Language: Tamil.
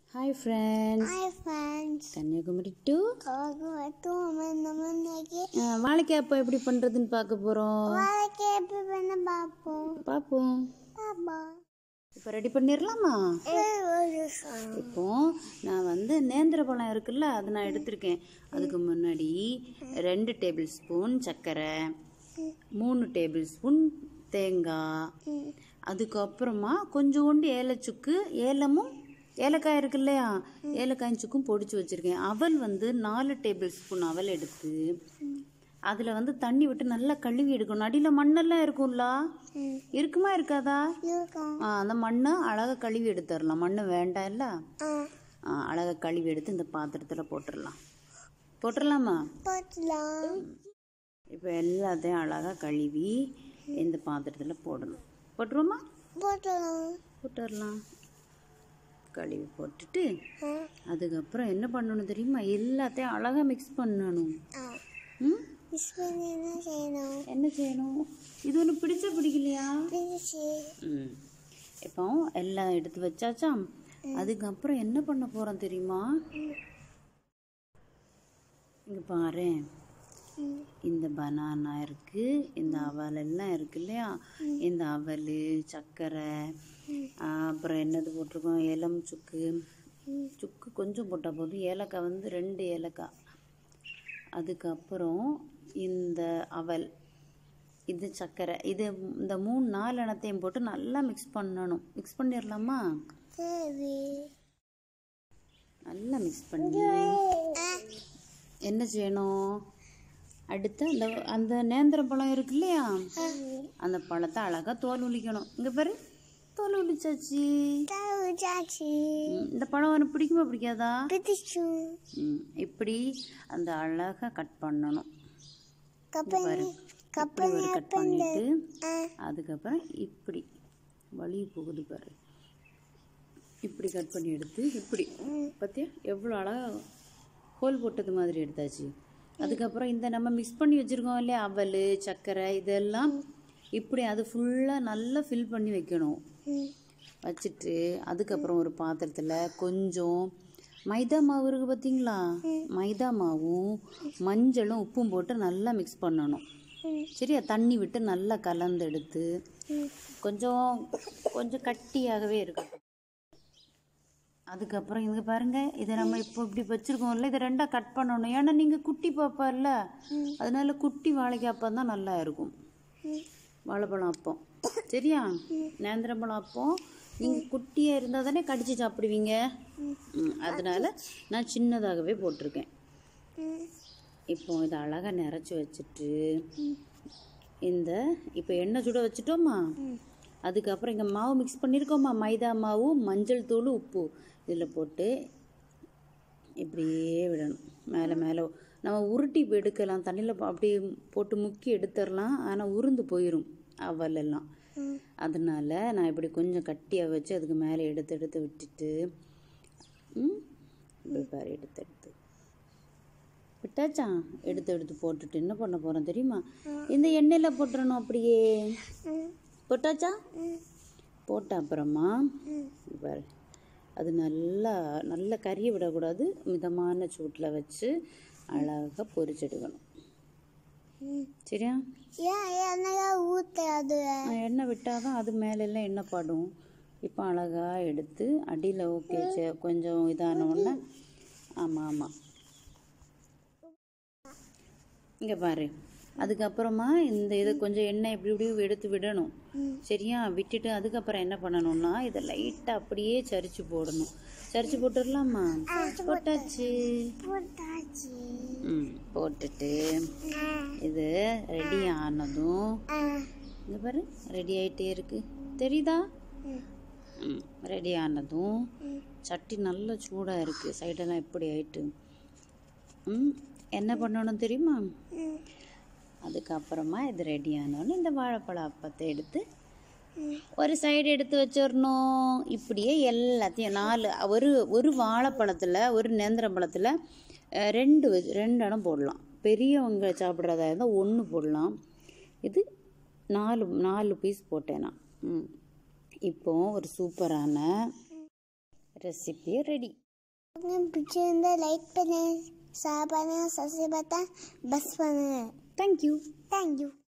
Hi friends hi friends Kanyakumari to காகுவத்து நம்ம இன்னைக்கு வாழைக்காய் அப்போ எப்படி பண்ணுறதுன்னு பார்க்க போகிறோம் வாழ்க்கை எப்படி பண்ண பார்ப்போம் பார்ப்போம் பாப்பா இப்போ ரெடி பண்ணிடலாமா ஒரு song. இப்போ நான் வந்து நேந்திர பழம் இருக்குல்ல அது நான் எடுத்திருக்கேன் அதுக்கு முன்னாடி ரெண்டு டேபிள் ஸ்பூன் சர்க்கரை மூணு டேபிள் ஸ்பூன் தேங்காய் அதுக்கப்புறமா கொஞ்சோண்டு ஏலச்சுக்கு ஏலமும் ஏலக்காய் இருக்கு இல்லையா ஏலக்காயும் சுக்கும் பொடிச்சு வச்சுருக்கேன் அவல் வந்து நாலு டேபிள் ஸ்பூன் அவல் எடுத்து அதில் வந்து தண்ணி விட்டு நல்லா கழுவி எடுக்கணும் அடியில் மண்ணெல்லாம் இருக்கும்ல இருக்குமா இருக்காதா இருக்கும் ஆ, அந்த மண்ணை அழகாக கழுவி எடுத்துடலாம் மண்ணு வேண்டாம் இல்ல ஆ அழகாக கழுவி எடுத்து இந்த பாத்திரத்தில் போட்டுடலாம் போட்டுடலாமா போட்டலாம் இப்போ எல்லாத்தையும் அழகாக கழுவி இந்த பாத்திரத்தில் போடணும் போட்டுருவோமா போட்டலாம் போட்டுடலாம் கழுவி போட்டுட்டு ஆ அதுக்கப்புறம் என்ன பண்ணணும் தெரியுமா எல்லாத்தையும் அழகாக மிக்ஸ் பண்ணணும் ஆ ம் மிஸ் பண்ணி என்ன செய்யணும் என்ன செய்யணும் இது ஒன்று பிடிச்ச பிடிக்கலையா பிரிச்சு ம் இப்போ எல்லாம் எடுத்து வச்சாச்சா அதுக்கப்புறம் என்ன பண்ண போகிறோம் தெரியுமா இங்கே பாரு ம். இந்த பனானா இருக்கு இந்த அவல் எல்லாம் இருக்கு இல்லையா இந்த அவல் சர்க்கரை ஆ, அப்புறம் என்னது போட்டிருக்கோம் ஏலம் சுக்கு சுக்கு கொஞ்சம் போட்டால் போதும் ஏலக்காய் வந்து ரெண்டு ஏலக்காய் அதுக்கப்புறம் இந்த அவல் இது சர்க்கரை இது இந்த மூணு நாலு எண்ணத்தையும் போட்டு நல்லா மிக்ஸ் பண்ணணும் மிக்ஸ் பண்ணிடலாமா சரி நல்லா மிக்ஸ் பண்ணி ஆ என்ன செய்யணும் அடுத்து அந்த அந்த நேந்திர பழம் இருக்கு இல்லையா அந்த பழத்தை அழகாக தோல் உளிக்கணும் இங்கே பாரு தோல் உளிச்சாச்சு தாவு சாச்சி ம், இந்த பழம் உனக்கு பிடிக்குமா பிடிக்காதா பிடிச்சு ம், இப்படி அந்த அழகாக கட் பண்ணணும் கப்பல் இப்படி ஒரு கட் பண்ணிட்டு ஆ அதுக்கப்புறம் இப்படி வலி போகுது பாரு இப்படி கட் பண்ணி எடுத்து இப்படி பார்த்தியா எவ்வளோ அழகாக ஹோல் போட்டது மாதிரி எடுத்தாச்சு அதுக்கப்புறம் இந்த நம்ம மிக்ஸ் பண்ணி வச்சுருக்கோம் இல்லையா அவல் சர்க்கரை இதெல்லாம் இப்படி அது ஃபுல்லாக நல்லா ஃபில் பண்ணி வைக்கணும் ம் வச்சுட்டு அதுக்கப்புறம் ஒரு பாத்திரத்தில் கொஞ்சம் மைதா மாவு இருக்கு பார்த்தீங்களா மைதா மாவும் மஞ்சளும் உப்பும் போட்டு நல்லா மிக்ஸ் பண்ணணும் ம். சரியா தண்ணி விட்டு நல்லா கலந்து எடுத்து கொஞ்சம் கொஞ்சம் கட்டியாகவே இருக்கட்டும் அதுக்கப்புறம் இங்கே பாருங்க இதை நம்ம இப்போ இப்படி வச்சிருக்கோம்ல இதை ரெண்டாக கட் பண்ணணும் ஏன்னா நீங்கள் குட்டி பாப்பா இல்ல அதனால குட்டி வாழைக்காய் அப்பம் தான் நல்லா இருக்கும் வாழைப்பழம் அப்பம் சரியா நேந்திரம்பழம் அப்பம் நீங்கள் குட்டியாக இருந்தால் தானே கடிச்சு சாப்பிடுவீங்க ம், அதனால நான் சின்னதாகவே போட்டிருக்கேன் ம் இப்போ இதை அழகாக நிறச்சி வச்சுட்டு இந்த இப்போ எண்ணெய் சுட வச்சுட்டோமா அதுக்கப்புறம் இங்கே மாவு மிக்ஸ் பண்ணியிருக்கோமா மைதா மாவு மஞ்சள் தூள் உப்பு இதில் போட்டு இப்படியே விடணும் மேலே மேலே நம்ம உருட்டி எடுக்கலாம் தண்ணியில் அப்படியே போட்டு முக்கி எடுத்துடலாம் ஆனால் உருந்து போயிடும் அவல் எல்லாம் அதனால நான் இப்படி கொஞ்சம் கட்டியாக வச்சு அதுக்கு மேலே எடுத்து எடுத்து விட்டுட்டு ம் இப்படி பாரு எடுத்து எடுத்து விட்டாச்சா எடுத்து எடுத்து போட்டுட்டு என்ன பண்ண போகிறோம் தெரியுமா இந்த எண்ணெயில் போட்டுறணும் அப்படியே ம் போட்டாச்சா ம் போட்ட அப்புறமா இங்க பாரு அது நல்லா நல்லா கறியை விடக்கூடாது மிதமான சூட்டில் வச்சு அழகாக பொரிச்செடுக்கணும் ம் சரியா ஏன் என்னையா ஊத்தாது நான் எண்ணெய் விட்டால் தான் அது மேலெல்லாம் எண்ணெய் படும் இப்போ அழகாக எடுத்து அடியில் ஓகே கொஞ்சம் இதான உடனே ஆமாம் ஆமாம் இங்கே பாரு அதுக்கப்புறமா இந்த இது கொஞ்சம் எண்ணெய் இப்படி இப்படி எடுத்து விடணும் சரியா விட்டுட்டு அதுக்கப்புறம் என்ன பண்ணணும்னா இதை லைட்டாக அப்படியே சரிச்சு போடணும் சரிச்சு போட்டுடலாமா போட்டாச்சு போட்டாச்சு ம் போட்டுட்டு ஆ இது ரெடி ஆனதும் ஆ இங்க பாரு ரெடி ஆயிட்டே இருக்கு தெரியுதா ம் ம் ரெடி ஆனதும் சட்டி நல்ல சூடாக இருக்குது சைடெல்லாம் எப்படி ஆயிட்டு ம் என்ன பண்ணணும் தெரியுமா ம் அதுக்கப்புறமா இது ரெடி ஆனோடனே இந்த வாழைப்பழ அப்பத்தை எடுத்து ஒரு சைடு எடுத்து வச்சிடணும் இப்படியே எல்லாத்தையும் நாலு ஒரு ஒரு வாழைப்பழத்தில் ஒரு நேந்திரப்பழத்தில் அஹ், ரெண்டு வச்சு ரெண்டு இடம் போடலாம் பெரியவங்க சாப்பிட்றதா இருந்தால் ஒன்று போடலாம் இது நாலு நாலு பீஸ் போட்டேன் நான் ம் இப்போ ஒரு சூப்பரான ரெசிபி ரெடி உங்களுக்கு பிடிச்சிருந்தா லைக் பண்ணுங்க ஷேர் பண்ணுங்க சப்ஸ்கிரைப் பண்ண பஸ் பண்ணுங்க தேங்க்யூ தேங்க்யூ